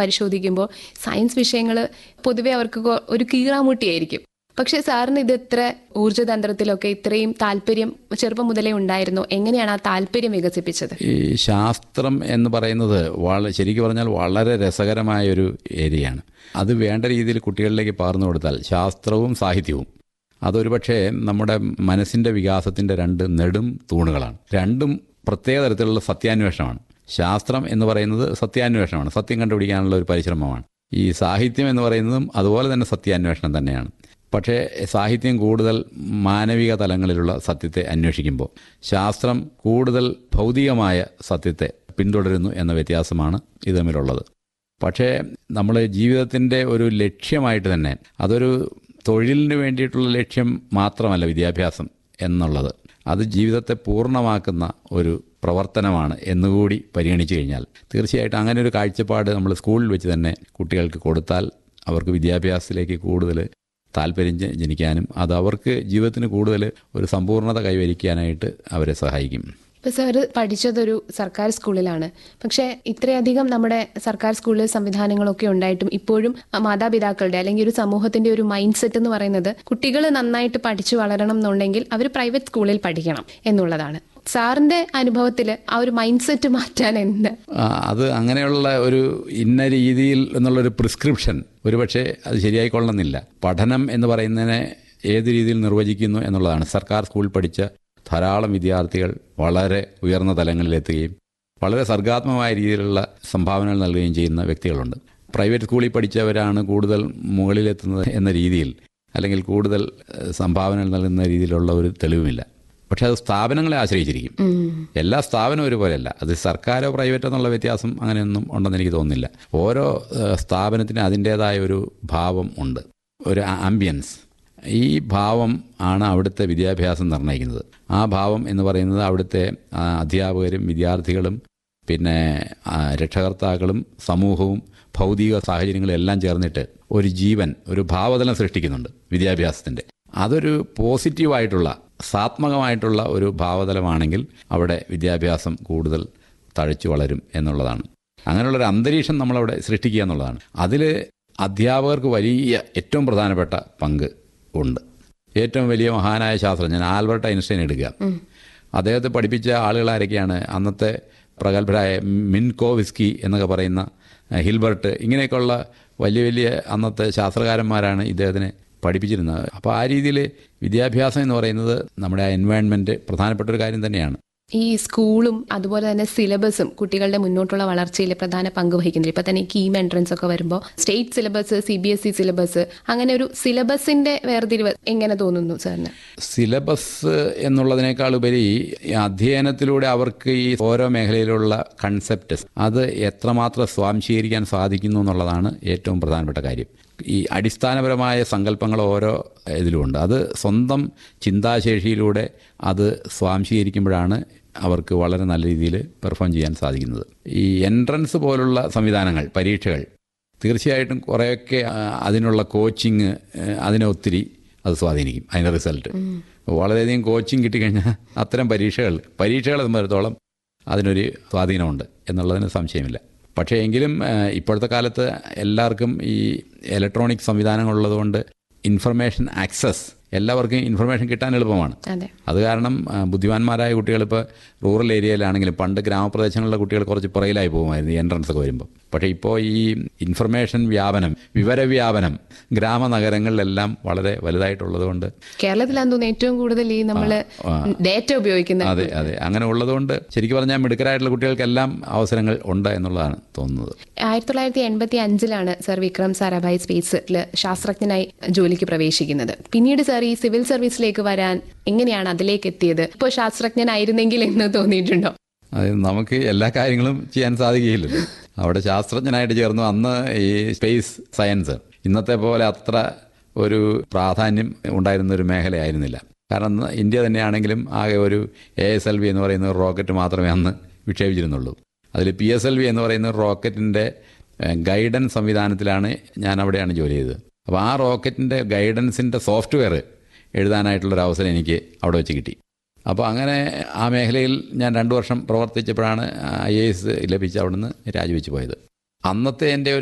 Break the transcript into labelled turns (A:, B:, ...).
A: പരിശോധിക്കുമ്പോൾ സയൻസ് വിഷയങ്ങൾ പൊതുവെ അവർക്ക് കൊ- ഒരു കീറാമുട്ടിയായിരിക്കും പക്ഷെ സാറിന് ഇത് ഇത്ര ഊർജ്ജതന്ത്രത്തിലൊക്കെ ഇത്രയും താല്പര്യം ചെറുപ്പം മുതലേ ഉണ്ടായിരുന്നു എങ്ങനെയാണ് ആ താല്പര്യം വികസിപ്പിച്ചത്
B: ഈ ശാസ്ത്രം എന്ന് പറയുന്നത് വള ശരിക്കും പറഞ്ഞാൽ വളരെ രസകരമായ ഒരു ഏരിയയാണ് അത് വേണ്ട രീതിയിൽ കുട്ടികളിലേക്ക് പകർന്നു കൊടുത്താൽ ശാസ്ത്രവും സാഹിത്യവും അതൊരു പക്ഷേ നമ്മുടെ മനസ്സിൻ്റെ വികാസത്തിൻ്റെ രണ്ട് നെടും തൂണുകളാണ് രണ്ടും പ്രത്യേക തരത്തിലുള്ള സത്യാന്വേഷണമാണ് ശാസ്ത്രം എന്ന് പറയുന്നത് സത്യാന്വേഷണമാണ് സത്യം കണ്ടുപിടിക്കാനുള്ള ഒരു പരിശ്രമമാണ് ഈ സാഹിത്യം എന്ന് പറയുന്നതും അതുപോലെ തന്നെ സത്യാന്വേഷണം തന്നെയാണ് പക്ഷേ സാഹിത്യം കൂടുതൽ മാനവിക തലങ്ങളിലുള്ള സത്യത്തെ അന്വേഷിക്കുമ്പോൾ ശാസ്ത്രം കൂടുതൽ ഭൗതികമായ സത്യത്തെ പിന്തുടരുന്നു എന്ന വ്യത്യാസമാണ് ഇത് തമ്മിലുള്ളത് പക്ഷേ നമ്മൾ ജീവിതത്തിൻ്റെ ഒരു ലക്ഷ്യമായിട്ട് തന്നെ അതൊരു തൊഴിലിന് വേണ്ടിയിട്ടുള്ള ലക്ഷ്യം മാത്രമല്ല വിദ്യാഭ്യാസം എന്നുള്ളത് അത് ജീവിതത്തെ പൂർണ്ണമാക്കുന്ന ഒരു പ്രവർത്തനമാണ് എന്നുകൂടി പരിഗണിച്ചു കഴിഞ്ഞാൽ തീർച്ചയായിട്ടും അങ്ങനെ ഒരു കാഴ്ചപ്പാട് നമ്മൾ സ്കൂളിൽ വെച്ച് തന്നെ കുട്ടികൾക്ക് കൊടുത്താൽ അവർക്ക് വിദ്യാഭ്യാസത്തിലേക്ക് കൂടുതൽ താല്പര്യം ജ- ജനിക്കാനും അത് അവർക്ക് ജീവിതത്തിന് കൂടുതൽ ഒരു സമ്പൂർണ്ണത കൈവരിക്കാനായിട്ട് അവരെ സഹായിക്കും
A: ഇപ്പൊ സാറ് പഠിച്ചതൊരു സർക്കാർ സ്കൂളിലാണ് പക്ഷെ ഇത്രയധികം നമ്മുടെ സർക്കാർ സ്കൂളിൽ സംവിധാനങ്ങളൊക്കെ ഉണ്ടായിട്ടും ഇപ്പോഴും മാതാപിതാക്കളുടെ അല്ലെങ്കിൽ ഒരു സമൂഹത്തിന്റെ ഒരു മൈൻഡ് സെറ്റ് എന്ന് പറയുന്നത് കുട്ടികൾ നന്നായിട്ട് പഠിച്ചു വളരണം എന്നുണ്ടെങ്കിൽ അവർ പ്രൈവറ്റ് സ്കൂളിൽ പഠിക്കണം എന്നുള്ളതാണ് സാറിന്റെ അനുഭവത്തിൽ ആ ഒരു മൈൻഡ് സെറ്റ് മാറ്റാൻ എന്ത്
B: ആ, അത് അങ്ങനെയുള്ള ഒരു ഇന്ന രീതിയിൽ എന്നുള്ളൊരു പ്രിസ്ക്രിപ്ഷൻ ഒരുപക്ഷെ അത് ശരിയായിക്കൊള്ളണമെന്നില്ല പഠനം എന്ന് പറയുന്നതിനെ ഏത് രീതിയിൽ നിർവചിക്കുന്നു എന്നുള്ളതാണ് സർക്കാർ സ്കൂളിൽ പഠിച്ച ധാരാളം വിദ്യാർത്ഥികൾ വളരെ ഉയർന്ന തലങ്ങളിലെത്തുകയും വളരെ സർഗാത്മകമായ രീതിയിലുള്ള സംഭാവനകൾ നൽകുകയും ചെയ്യുന്ന വ്യക്തികളുണ്ട് പ്രൈവറ്റ് സ്കൂളിൽ പഠിച്ചവരാണ് കൂടുതൽ മുകളിലെത്തുന്നത് എന്ന രീതിയിൽ അല്ലെങ്കിൽ കൂടുതൽ ഏഹ്, സംഭാവനകൾ നൽകുന്ന രീതിയിലുള്ള ഒരു തെളിവുമില്ല പക്ഷേ അത് സ്ഥാപനങ്ങളെ ആശ്രയിച്ചിരിക്കും എല്ലാ സ്ഥാപനവും ഒരുപോലെയല്ല അത് സർക്കാരോ പ്രൈവറ്റോ എന്നുള്ള വ്യത്യാസം അങ്ങനെയൊന്നും ഉണ്ടെന്ന് എനിക്ക് തോന്നുന്നില്ല ഓരോ ഏഹ്, സ്ഥാപനത്തിനും അതിൻ്റേതായ ഒരു ഭാവം ഉണ്ട് ഒരു ആംബിയൻസ് ഈ ഭാവം ആണ് അവിടുത്തെ വിദ്യാഭ്യാസം നിർണ്ണയിക്കുന്നത് ആ ഭാവം എന്ന് പറയുന്നത് അവിടുത്തെ ആ, അധ്യാപകരും വിദ്യാർത്ഥികളും പിന്നെ ആ, രക്ഷകർത്താക്കളും സമൂഹവും ഭൗതിക സാഹചര്യങ്ങളും എല്ലാം ചേർന്നിട്ട് ഒരു ജീവൻ ഒരു ഭാവതലം സൃഷ്ടിക്കുന്നുണ്ട് വിദ്യാഭ്യാസത്തിൻ്റെ അതൊരു പോസിറ്റീവായിട്ടുള്ള സാത്മകമായിട്ടുള്ള ഒരു ഭാവതലമാണെങ്കിൽ അവിടെ വിദ്യാഭ്യാസം കൂടുതൽ തഴച്ചു വളരും എന്നുള്ളതാണ് അങ്ങനെയുള്ളൊരു അന്തരീക്ഷം നമ്മളവിടെ സൃഷ്ടിക്കുക എന്നുള്ളതാണ് അതിൽ അധ്യാപകർക്ക് വലിയ ഏറ്റവും പ്രധാനപ്പെട്ട പങ്ക് ഉണ്ട് ഏറ്റവും വലിയ മഹാനായ ശാസ്ത്രജ്ഞൻ ആൽബർട്ട് ഐൻസ്റ്റൈൻ എടുക്കുക അദ്ദേഹത്തെ പഠിപ്പിച്ച ആളുകൾ ആരൊക്കെയാണ് അന്നത്തെ പ്രഗത്ഭരായ മിൻകോവിസ്കി എന്നൊക്കെ പറയുന്ന അഹ് ഹിൽബർട്ട് ഇങ്ങനെയൊക്കെയുള്ള വലിയ വലിയ അന്നത്തെ ശാസ്ത്രകാരന്മാരാണ് ഇദ്ദേഹത്തിനെ പഠിപ്പിച്ചിരുന്നത് അപ്പോൾ ആ രീതിയിൽ വിദ്യാഭ്യാസം എന്ന് പറയുന്നത് നമ്മുടെ ആ എൻവയൺമെൻറ്റ് പ്രധാനപ്പെട്ട ഒരു കാര്യം തന്നെയാണ്
A: ഈ സ്കൂളും അതുപോലെ തന്നെ സിലബസും കുട്ടികളുടെ മുന്നോട്ടുള്ള വളർച്ചയിൽ പ്രധാന പങ്ക് വഹിക്കുന്നുണ്ട് ഇപ്പൊ തന്നെ കീം എൻട്രൻസ് ഒക്കെ വരുമ്പോൾ state syllabus C B S E syllabus അങ്ങനെ ഒരു സിലബസിന്റെ വേർതിരിവ് എങ്ങനെ തോന്നുന്നു സാറിന്
B: സിലബസ് എന്നുള്ളതിനേക്കാൾ ഉപരി ഈ അധ്യയനത്തിലൂടെ അവർക്ക് ഈ ഓരോ മേഖലയിലുള്ള കൺസെപ്റ്റ് അത് എത്രമാത്രം സ്വാംശീകരിക്കാൻ സാധിക്കുന്നു എന്നുള്ളതാണ് ഏറ്റവും പ്രധാനപ്പെട്ട കാര്യം ഈ അടിസ്ഥാനപരമായ സങ്കല്പങ്ങൾ ഓരോ ഇതിലുമുണ്ട് അത് സ്വന്തം ചിന്താശേഷിയിലൂടെ അത് സ്വാംശീകരിക്കുമ്പോഴാണ് അവർക്ക് വളരെ നല്ല രീതിയിൽ പെർഫോം ചെയ്യാൻ സാധിക്കുന്നത് ഈ എൻട്രൻസ് പോലുള്ള സംവിധാനങ്ങൾ പരീക്ഷകൾ തീർച്ചയായിട്ടും കുറേയൊക്കെ ആ, അതിനുള്ള കോച്ചിങ് അതിനെ ഒത്തിരി അത് സ്വാധീനിക്കും അതിൻ്റെ റിസൾട്ട് വളരെയധികം കോച്ചിങ് കിട്ടിക്കഴിഞ്ഞാൽ അത്തരം പരീക്ഷകൾ പരീക്ഷകളെ സംബന്ധിച്ചിടത്തോളം അതിനൊരു സ്വാധീനമുണ്ട് എന്നുള്ളതിന് സംശയമില്ല പക്ഷേ എങ്കിലും ആ, ഇപ്പോഴത്തെ കാലത്ത് എല്ലാവർക്കും ഈ ഇലക്ട്രോണിക് സംവിധാനങ്ങളുള്ളതുകൊണ്ട് ഇൻഫർമേഷൻ ആക്സസ് എല്ലാവർക്കും ഇൻഫർമേഷൻ കിട്ടാൻ എളുപ്പമാണ്
A: അതെ
B: അത് കാരണം ആ, ബുദ്ധിമാന്മാരായ കുട്ടികൾ ഇപ്പോൾ റൂറൽ ഏരിയയിലാണെങ്കിലും പണ്ട് ഗ്രാമപ്രദേശങ്ങളിലെ കുട്ടികൾ കുറച്ച് പുറകിലായി പോകുമായിരുന്നു ഈ എൻട്രൻസ് ഒക്കെ വരുമ്പോൾ പക്ഷേ ഇപ്പോൾ ഈ ഇൻഫർമേഷൻ വ്യാപനം വിവരവ്യാപനം ഗ്രാമനഗരങ്ങളിലെല്ലാം വളരെ വലുതായിട്ടുള്ളത് കൊണ്ട്
A: കേരളത്തിലാന്ന് തോന്നുന്നു ഏറ്റവും കൂടുതൽ ഈ നമ്മള് ഡേറ്റ ഉപയോഗിക്കുന്നത്
B: അതെ അതെ അങ്ങനെ ഉള്ളതുകൊണ്ട് ശരിക്കും പറഞ്ഞാൽ മിടുക്കരായിട്ടുള്ള കുട്ടികൾക്കെല്ലാം അവസരങ്ങൾ ഉണ്ട് എന്നുള്ളതാണ് തോന്നുന്നത്
A: ആയിരത്തി തൊള്ളായിരത്തി എൺപത്തി അഞ്ചിലാണ് സർ വിക്രം സാരാഭായ് സ്പേസിൽ ശാസ്ത്രജ്ഞനായി ജോലിക്ക് പ്രവേശിക്കുന്നത് പിന്നീട് സർ ഈ സിവിൽ സർവീസിലേക്ക് വരാൻ എങ്ങനെയാണ് അതിലേക്ക് എത്തിയത് ഇപ്പോൾ ശാസ്ത്രജ്ഞനായിരുന്നെങ്കിൽ എന്ന് തോന്നിയിട്ടുണ്ടോ
B: അത് നമുക്ക് എല്ലാ കാര്യങ്ങളും ചെയ്യാൻ സാധിക്കുകയില്ലല്ലോ അവിടെ ശാസ്ത്രജ്ഞനായിട്ട് ചേർന്നു അന്ന് ഈ സ്പേസ് സയൻസ് ഇന്നത്തെ പോലെ അത്ര ഒരു പ്രാധാന്യം ഉണ്ടായിരുന്ന ഒരു മേഖലയായിരുന്നില്ല കാരണം അന്ന് ഇന്ത്യ തന്നെയാണെങ്കിലും ആകെ ഒരു എ എസ് എൽ വി എന്ന് പറയുന്ന ഒരു റോക്കറ്റ് മാത്രമേ അന്ന് വിക്ഷേപിച്ചിരുന്നുള്ളൂ അതിൽ പി എസ് എൽ വി എന്ന് പറയുന്ന ഒരു റോക്കറ്റിൻ്റെ ഗൈഡൻസ് സംവിധാനത്തിലാണ് ഞാൻ അവിടെയാണ് ജോലി ചെയ്തത് അപ്പോൾ ആ റോക്കറ്റിൻ്റെ ഗൈഡൻസിൻ്റെ സോഫ്റ്റ്വെയർ എഴുതാനായിട്ടുള്ളൊരു അവസരം എനിക്ക് അവിടെ വെച്ച് കിട്ടി അപ്പോൾ അങ്ങനെ ആ മേഖലയിൽ ഞാൻ രണ്ട് വർഷം പ്രവർത്തിച്ചപ്പോഴാണ് ഐ എ എസ് ലഭിച്ച് അവിടുന്ന് രാജിവെച്ച് പോയത് അന്നത്തെ എൻ്റെ ഒരു